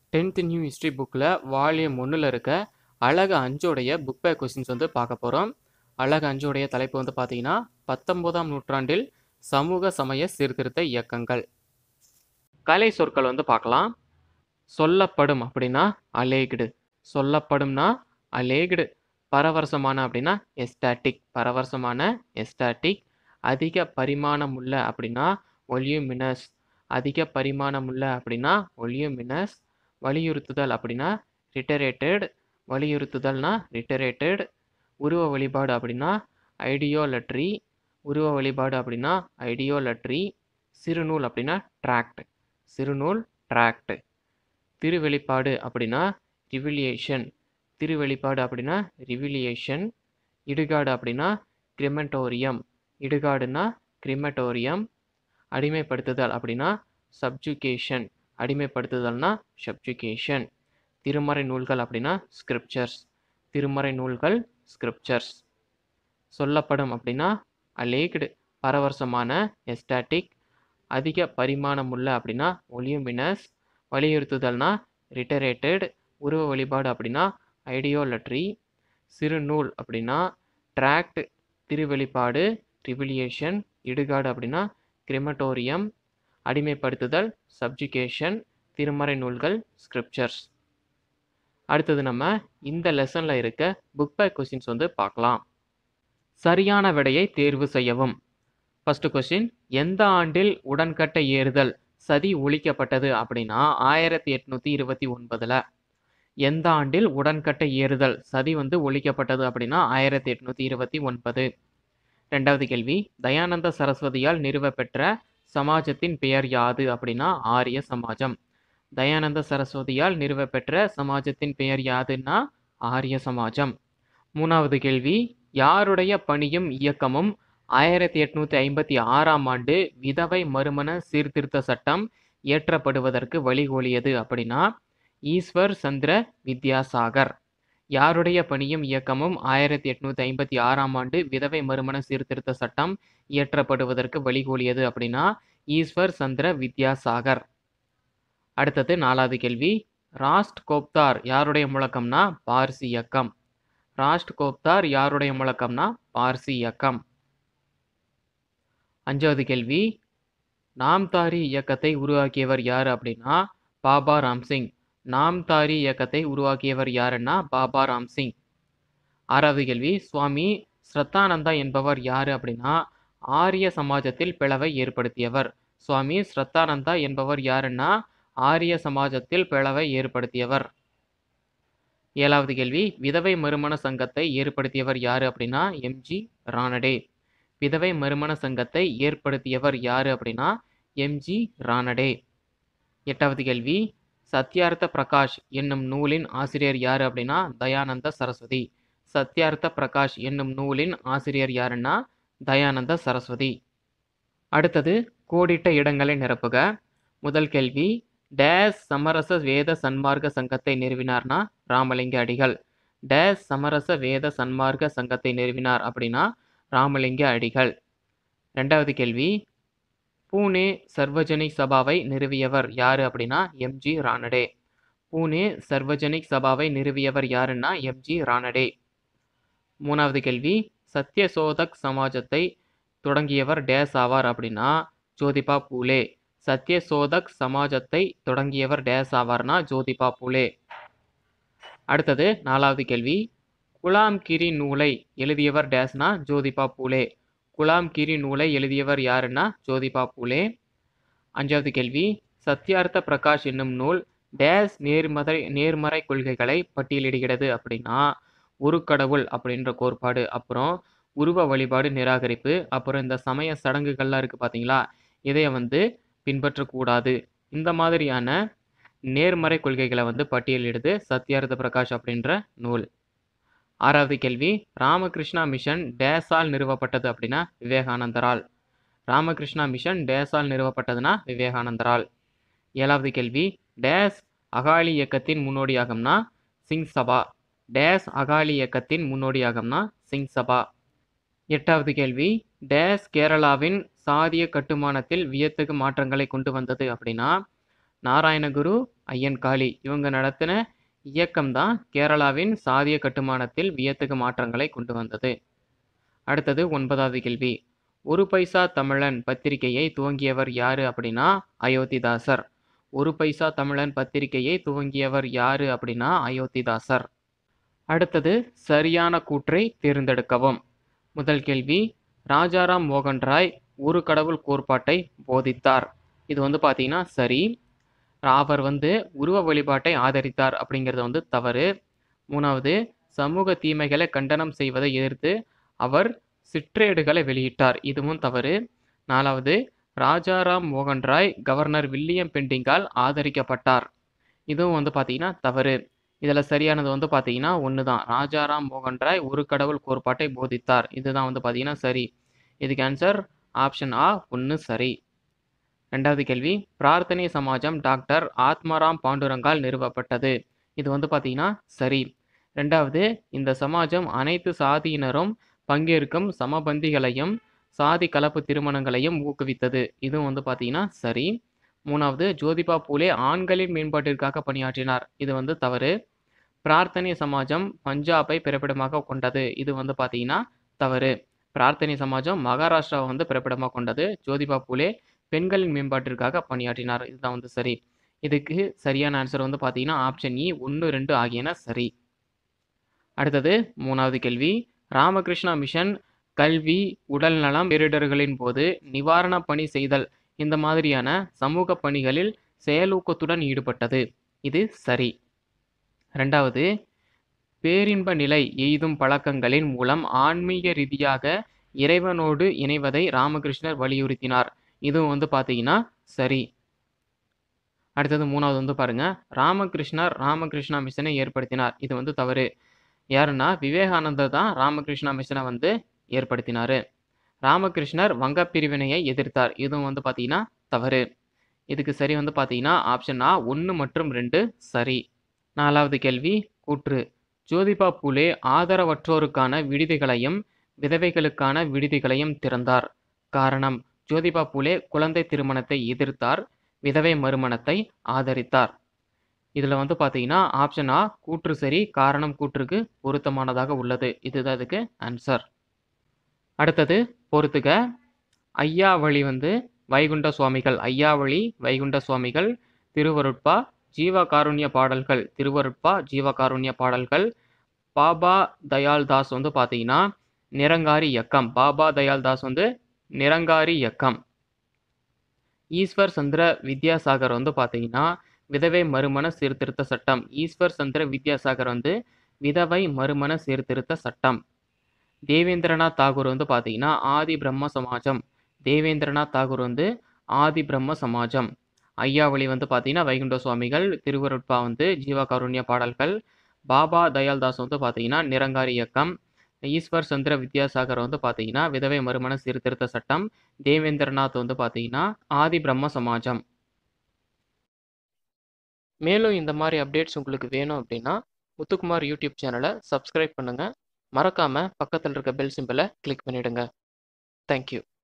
tenth new history புக்கில் volume ஒன்றில் இருக்க அழகு அஞ்சோடைய புக் பேக் கொஸ்டின்ஸ் வந்து பார்க்க போகிறோம் அழகு அஞ்சோடைய தலைப்பு வந்து பார்த்தீங்கன்னா பத்தொம்போதாம் நூற்றாண்டில் சமூக சமய சீர்திருத்த இயக்கங்கள் கலை சொற்கள் வந்து பார்க்கலாம் சொல்லப்படும் அப்படின்னா அலேக்டு சொல்லப்படும்னா அலேக்டு பரவரசமான அப்படின்னா எஸ்டாட்டிக் பரவரசமான எஸ்டாட்டிக் அதிக பரிமாணமுள்ள அப்படின்னா ஒலியூமினஸ் அதிக பரிமாணமுள்ள அப்படின்னா ஒலியூமினஸ் வலியுறுத்துதல் அப்படின்னா ரிட்டரேட்டட் வலியுறுத்துதல்னா ரிட்டரேட்டட் உருவ வழிபாடு அப்படின்னா ஐடியோலட்ரி உருவ வழிபாடு அப்படின்னா ஐடியோலட்ரி சிறுநூல் அப்படின்னா ட்ராக்ட் சிறுநூல் ட்ராக்ட் திருவெளிப்பாடு அப்படின்னா ரிவிலியேஷன் திருவெளிப்பாடு அப்படின்னா ரிவிலியேஷன் இடுகாடு அப்படின்னா கிரிமெட்டோரியம் இடுகாடுனா கிரிமெட்டோரியம் அடிமைப்படுத்துதல் அப்படின்னா சப்ஜுகேஷன் அடிமைப்படுத்துதல்னா சப்ஜுகேஷன் திருமறை நூல்கள் அப்படின்னா ஸ்கிரிப்சர்ஸ் திருமறை நூல்கள் ஸ்கிரிப்சர்ஸ் சொல்லப்படும் அப்படின்னா அலேக்டு பரவரசமான எஸ்டாட்டிக் அதிக பரிமாணமுள்ள அப்படின்னா ஒலியூமினஸ் வலியுறுத்துதல்னா ரிட்டரேட்டட் உருவ வழிபாடு அப்படின்னா ஐடியோலட்ரி சிறுநூல் அப்படின்னா ட்ராக்ட் திருவெளிப்பாடு ரிவிலியேஷன் இடுகாடு அப்படின்னா கிரிமட்டோரியம் அடிமைப்படுத்துதல் சப்ஜுகேஷன் திருமறை நூல்கள் ஸ்கிரிப்சர்ஸ் அடுத்தது நம்ம இந்த லெசனில் இருக்க புக் பேக் கொஸ்டின்ஸ் வந்து பார்க்கலாம் சரியான விடையை தேர்வு செய்யவும் ஃபஸ்ட்டு கொஸ்டின் எந்த ஆண்டில் உடன்கட்டை ஏறுதல் சதி ஒழிக்கப்பட்டது அப்படின்னா ஆயிரத்தி எட்நூற்றி இருபத்தி ஒன்பதில் எந்த ஆண்டில் உடன்கட்டை ஏறுதல் சதி வந்து ஒழிக்கப்பட்டது அப்படின்னா ஆயிரத்தி எட்நூற்றி இருபத்தி ஒன்பது ரெண்டாவது கேள்வி தயானந்த சரஸ்வதியால் நிறுவப்பெற்ற சமாஜத்தின் பெயர் யாது அப்படின்னா ஆரிய சமாஜம் தயானந்த சரஸ்வதியால் நிறுவப்பெற்ற சமாஜத்தின் பெயர் யாதுன்னா ஆரிய சமாஜம் மூணாவது கேள்வி யாருடைய பணியும் இயக்கமும் ஆயிரத்தி எட்நூற்றி ஐம்பத்தி ஆறாம் ஆண்டு விதவை மறுமண சீர்திருத்த சட்டம் இயற்றப்படுவதற்கு வழிகோலியது அப்படின்னா ஈஸ்வர் சந்திர வித்யாசாகர் யாருடைய பணியும் இயக்கமும் ஆயிரத்தி எட்நூற்றி ஐம்பத்தி ஆறாம் ஆண்டு விதவை மறுமண சீர்திருத்த சட்டம் இயற்றப்படுவதற்கு வழிகோலியது அப்படின்னா ஈஸ்வர் சந்திர வித்யாசாகர் அடுத்தது நாலாவது கேள்வி ராஸ்ட் கோப்தார் யாருடைய முழக்கம்னா பார்சி இயக்கம் ராஸ்ட் கோப்தார் யாருடைய முழக்கம்னா பார்சி இயக்கம் அஞ்சாவது கேள்வி நாம்தாரி இயக்கத்தை உருவாக்கியவர் யார் அப்படின்னா பாபா ராம்சிங் நாம்தாரி இயக்கத்தை உருவாக்கியவர் யாருன்னா பாபா ராம்சிங் ஆறாவது கேள்வி சுவாமி ஸ்ரத்தானந்தா என்பவர் யார் அப்படின்னா ஆரிய சமாஜத்தில் பிளவை ஏற்படுத்தியவர் சுவாமி ஸ்ரத்தானந்தா என்பவர் யாருன்னா ஆரிய சமாஜத்தில் பிளவை ஏற்படுத்தியவர் ஏழாவது கேள்வி விதவை மறுமண சங்கத்தை ஏற்படுத்தியவர் யார் அப்படின்னா எம்ஜி ரானடே விதவை மறுமண சங்கத்தை ஏற்படுத்தியவர் யார் அப்படின்னா எம்ஜி ரானடே எட்டாவது கேள்வி சத்யார்த்த பிரகாஷ் என்னும் நூலின் ஆசிரியர் யார் அப்படின்னா தயானந்த சரஸ்வதி சத்யார்த்த பிரகாஷ் என்னும் நூலின் ஆசிரியர் யாருன்னா தயானந்த சரஸ்வதி அடுத்தது கோடிட்ட இடங்களை நிரப்புக முதல் கேள்வி டேஸ் சமரச வேத சன்மார்க்க சங்கத்தை நிறுவினார்னா ராமலிங்க அடிகள் டேஸ் சமரச வேத சன்மார்க்க சங்கத்தை நிறுவினார் அப்படின்னா ராமலிங்க அடிகள் ரெண்டாவது கேள்வி பூனே சர்வஜனிக் சபாவை நிறுவியவர் யார் அப்படின்னா எம்ஜி ரானடே பூனே சர்வஜனிக் சபாவை நிறுவியவர் யாருன்னா எம்ஜி ரானடே மூணாவது கேள்வி சத்யசோதக் சமாஜத்தை தொடங்கியவர் டேஸ் ஆவார் அப்படின்னா ஜோதிபா பூலே சத்யசோதக் சமாஜத்தை தொடங்கியவர் டேஸ் ஆவார்னா ஜோதிபா பூலே அடுத்தது நாலாவது கேள்வி குலாம் கிரி நூலை எழுதியவர் டேஸ்னா ஜோதிபா பூலே குலாம் கிரி நூலை எழுதியவர் யாருன்னா ஜோதிபா பூலே அஞ்சாவது கேள்வி சத்யார்த்த பிரகாஷ் என்னும் நூல் டேஸ் நேர்மறை நேர்மறை கொள்கைகளை பட்டியலிடுகிறது அப்படின்னா ஒரு கடவுள் அப்படின்ற கோட்பாடு அப்புறம் உருவ வழிபாடு நிராகரிப்பு அப்புறம் இந்த சமய சடங்குகள்லாம் இருக்குது பார்த்தீங்களா இதைய வந்து பின்பற்றக்கூடாது இந்த மாதிரியான நேர்மறை கொள்கைகளை வந்து பட்டியலிடுது சத்யார்த்த பிரகாஷ் அப்படின்ற நூல் ஆறாவது கேள்வி ராமகிருஷ்ணா மிஷன் டேஸால் நிறுவப்பட்டது அப்படின்னா விவேகானந்தரால் ராமகிருஷ்ணா மிஷன் டேஸால் நிறுவப்பட்டதுன்னா விவேகானந்தரால் ஏழாவது கேள்வி டேஸ் அகாலி இயக்கத்தின் முன்னோடியாகம்னா சிங் சபா டேஸ் அகாலி இயக்கத்தின் முன்னோடியாகம்னா சிங் சபா எட்டாவது கேள்வி டேஸ் கேரளாவின் சாதிய கட்டுமானத்தில் வியத்தகு மாற்றங்களை கொண்டு வந்தது அப்படின்னா நாராயணகுரு ஐயன்காளி இவங்க நடத்தின இயக்கம் தான் கேரளாவின் சாதிய கட்டுமானத்தில் வியத்தகு மாற்றங்களை கொண்டு வந்தது அடுத்தது ஒன்பதாவது கேள்வி ஒரு பைசா தமிழன் பத்திரிகையை துவங்கியவர் யாரு அப்படின்னா அயோத்திதாசர் ஒரு பைசா தமிழன் பத்திரிகையை துவங்கியவர் யாரு அப்படின்னா அயோத்திதாசர் அடுத்தது சரியான கூற்றை தேர்ந்தெடுக்கவும் முதல் கேள்வி ராஜாராம் மோகன் ராய் ஒரு கடவுள் கோட்பாட்டை போதித்தார் இது வந்து பார்த்தீங்கன்னா சரி அவர் வந்து உருவ வழிபாட்டை ஆதரித்தார் அப்படிங்கிறது வந்து தவறு மூணாவது சமூக தீமைகளை கண்டனம் செய்வதை எதிர்த்து அவர் சிற்றேடுகளை வெளியிட்டார் இதுவும் தவறு நாலாவது ராஜாராம் மோகன் ராய் கவர்னர் வில்லியம் பெண்டிங்கால் ஆதரிக்கப்பட்டார் இதுவும் வந்து பார்த்தீங்கன்னா தவறு இதில் சரியானது வந்து பார்த்தீங்கன்னா ஒன்று தான் ராஜாராம் மோகன் ராய் ஒரு கடவுள் கோட்பாட்டை போதித்தார் இதுதான் வந்து பார்த்தீங்கன்னா சரி இதுக்கு ஆன்சர் ஆப்ஷன் ஆ ஒன்று சரி ரெண்டாவது கேள்வி பிரார்த்தனை சமாஜம் டாக்டர் ஆத்மாராம் பாண்டுரங்கால் நிறுவப்பட்டது இது வந்து பார்த்தீங்கன்னா சரி ரெண்டாவது இந்த சமாஜம் அனைத்து சாதியினரும் பங்கேற்கும் சமபந்திகளையும் சாதி கலப்பு திருமணங்களையும் ஊக்குவித்தது இதுவும் வந்து பார்த்தீங்கன்னா சரி மூணாவது ஜோதிபா பூலே ஆண்களின் மேம்பாட்டிற்காக பணியாற்றினார் இது வந்து தவறு பிரார்த்தனை சமாஜம் பஞ்சாபை பிறப்பிடமாக கொண்டது இது வந்து பார்த்தீங்கன்னா தவறு பிரார்த்தனை சமாஜம் மகாராஷ்டிராவை வந்து பிறப்பிடமாக கொண்டது ஜோதிபா பூலே பெண்களின் மேம்பாட்டிற்காக பணியாற்றினார் இதுதான் வந்து சரி இதுக்கு சரியான ஆன்சர் வந்து பார்த்தீங்கன்னா ஆப்ஷன் இ ஒன்று ரெண்டு ஆகியன சரி அடுத்தது மூணாவது கேள்வி ராமகிருஷ்ணா மிஷன் கல்வி உடல்நலம் பேரிடர்களின் போது நிவாரண பணி செய்தல் இந்த மாதிரியான சமூக பணிகளில் செயலூக்கத்துடன் ஈடுபட்டது இது சரி ரெண்டாவது பேரின்ப நிலை எய்தும் பழக்கங்களின் மூலம் ஆன்மீக ரீதியாக இறைவனோடு இணைவதை ராமகிருஷ்ணர் வலியுறுத்தினார் இதுவும் வந்து பார்த்தீங்கன்னா சரி அடுத்தது மூணாவது வந்து பாருங்க ராமகிருஷ்ணர் ராமகிருஷ்ணா மிஷனை ஏற்படுத்தினார் இது வந்து தவறு யாருன்னா விவேகானந்தர் தான் ராமகிருஷ்ணா மிஷனை வந்து ஏற்படுத்தினார் ராமகிருஷ்ணர் வங்க பிரிவினையை எதிர்த்தார் இதுவும் வந்து பார்த்தீங்கன்னா தவறு இதுக்கு சரி வந்து பார்த்தீங்கன்னா ஆப்ஷன் ஆ ஒன்று மற்றும் ரெண்டு சரி நாலாவது கேள்வி கூற்று ஜோதிபா பூலே ஆதரவற்றோருக்கான விடுதிகளையும் விதவைகளுக்கான விடுதிகளையும் திறந்தார் காரணம் ஜோதிபா பூலே குழந்தை திருமணத்தை எதிர்த்தார் விதவை மறுமணத்தை ஆதரித்தார் இதில் வந்து பார்த்தீங்கன்னா ஆப்ஷன் ஆ கூற்று சரி காரணம் கூற்றுக்கு பொருத்தமானதாக உள்ளது இதுதான் இதுக்கு ஆன்சர் அடுத்தது பொறுத்துக ஐயாவழி வந்து வைகுண்ட சுவாமிகள் ஐயாவழி வைகுண்ட சுவாமிகள் திருவருட்பா ஜீவ காருண்ய பாடல்கள் திருவருட்பா ஜீவ காருண்ய பாடல்கள் பாபா தயாள் தாஸ் வந்து பார்த்தீங்கன்னா நிரங்காரி இயக்கம் பாபா தயாள் தாஸ் வந்து நிரங்காரி இயக்கம் ஈஸ்வர் சந்திர வித்யாசாகர் வந்து பார்த்தீங்கன்னா விதவை மறுமண சீர்திருத்த சட்டம் ஈஸ்வர் சந்திர வித்யாசாகர் வந்து விதவை மறுமண சீர்திருத்த சட்டம் தேவேந்திரநாத் தாகூர் வந்து பார்த்தீங்கன்னா ஆதி பிரம்ம சமாஜம் தேவேந்திரநாத் தாகூர் வந்து ஆதி பிரம்ம சமாஜம் ஐயாவளி வந்து பார்த்தீங்கன்னா வைகுண்ட சுவாமிகள் திருவருட்பா வந்து ஜீவா காருண்ய பாடல்கள் பாபா தயால்தாஸ் வந்து பார்த்தீங்கன்னா நிரங்காரி இயக்கம் ஈஸ்வர் சந்திர வித்யாசாகர் வந்து பார்த்தீங்கன்னா விதவை மறுமண சீர்திருத்த சட்டம் தேவேந்திரநாத் வந்து பார்த்தீங்கன்னா ஆதி பிரம்ம சமாஜம் மேலும் இந்த மாதிரி அப்டேட்ஸ் உங்களுக்கு வேணும் அப்படின்னா முத்துக்குமார் யூடியூப் சேனலை சப்ஸ்கிரைப் பண்ணுங்கள் மறக்காமல் பக்கத்தில் இருக்க பெல் சிம்பிளை கிளிக் பண்ணிவிடுங்க தேங்க்யூ